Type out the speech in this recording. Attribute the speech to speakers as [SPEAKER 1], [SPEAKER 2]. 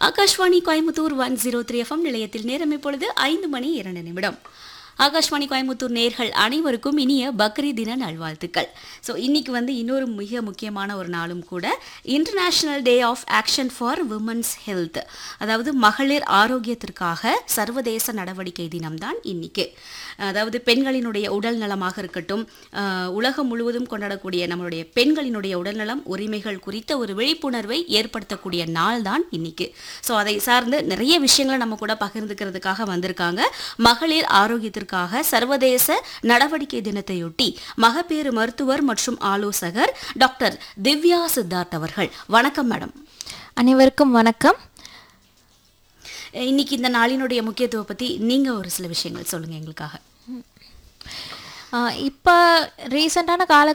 [SPEAKER 1] Akashvani Coimbatore one zero three FM நிலையத்தில் நேரம் இப்பொழுது ஐந்து மணி இரண்டு நிமிடம் ஆகாஷ்வாணி கோயம்புத்தூர் நேர்கள் அனைவருக்கும் இனிய பக்ரீத் தின நல்வாழ்த்துக்கள் ஸோ இன்னைக்கு வந்து இன்னொரு மிக முக்கியமான ஒரு நாளும் கூட international day of action for women's health அதாவது மகளிர் ஆரோக்கியத்திற்காக சர்வதேச நடவடிக்கை தினம்தான் இன்னைக்கு அதாவது பெண்களினுடைய உடல் நலமாக இருக்கட்டும் ஆஹ், உலகம் முழுவதும் கொண்டாடக்கூடிய நம்மளுடைய பெண்களினுடைய உடல்நலம் உரிமைகள் குறித்த ஒரு விழிப்புணர்வை ஏற்படுத்தக்கூடிய நாள் தான் இன்னைக்கு ஸோ அதை சார்ந்து நிறைய விஷயங்களை நம்ம கூட பகிர்ந்துக்கிறதுக்காக வந்திருக்காங்க மகளிர் ஆரோக்கியத்திற்காக சர்வதேச நடவடிக்கை தினத்தையொட்டி மகப்பேறு மருத்துவர் மற்றும் ஆலோசகர் டாக்டர் திவ்யா சித்தார்த் அவர்கள் வணக்கம் மேடம்
[SPEAKER 2] அனைவருக்கும் வணக்கம்
[SPEAKER 1] இன்னைக்கு இந்த நாளினுடைய முக்கியத்துவம் பத்தி நீங்க ஒரு சில விஷயங்கள் சொல்லுங்க எங்களுக்காக
[SPEAKER 2] இப்போ ரீசெண்டான கால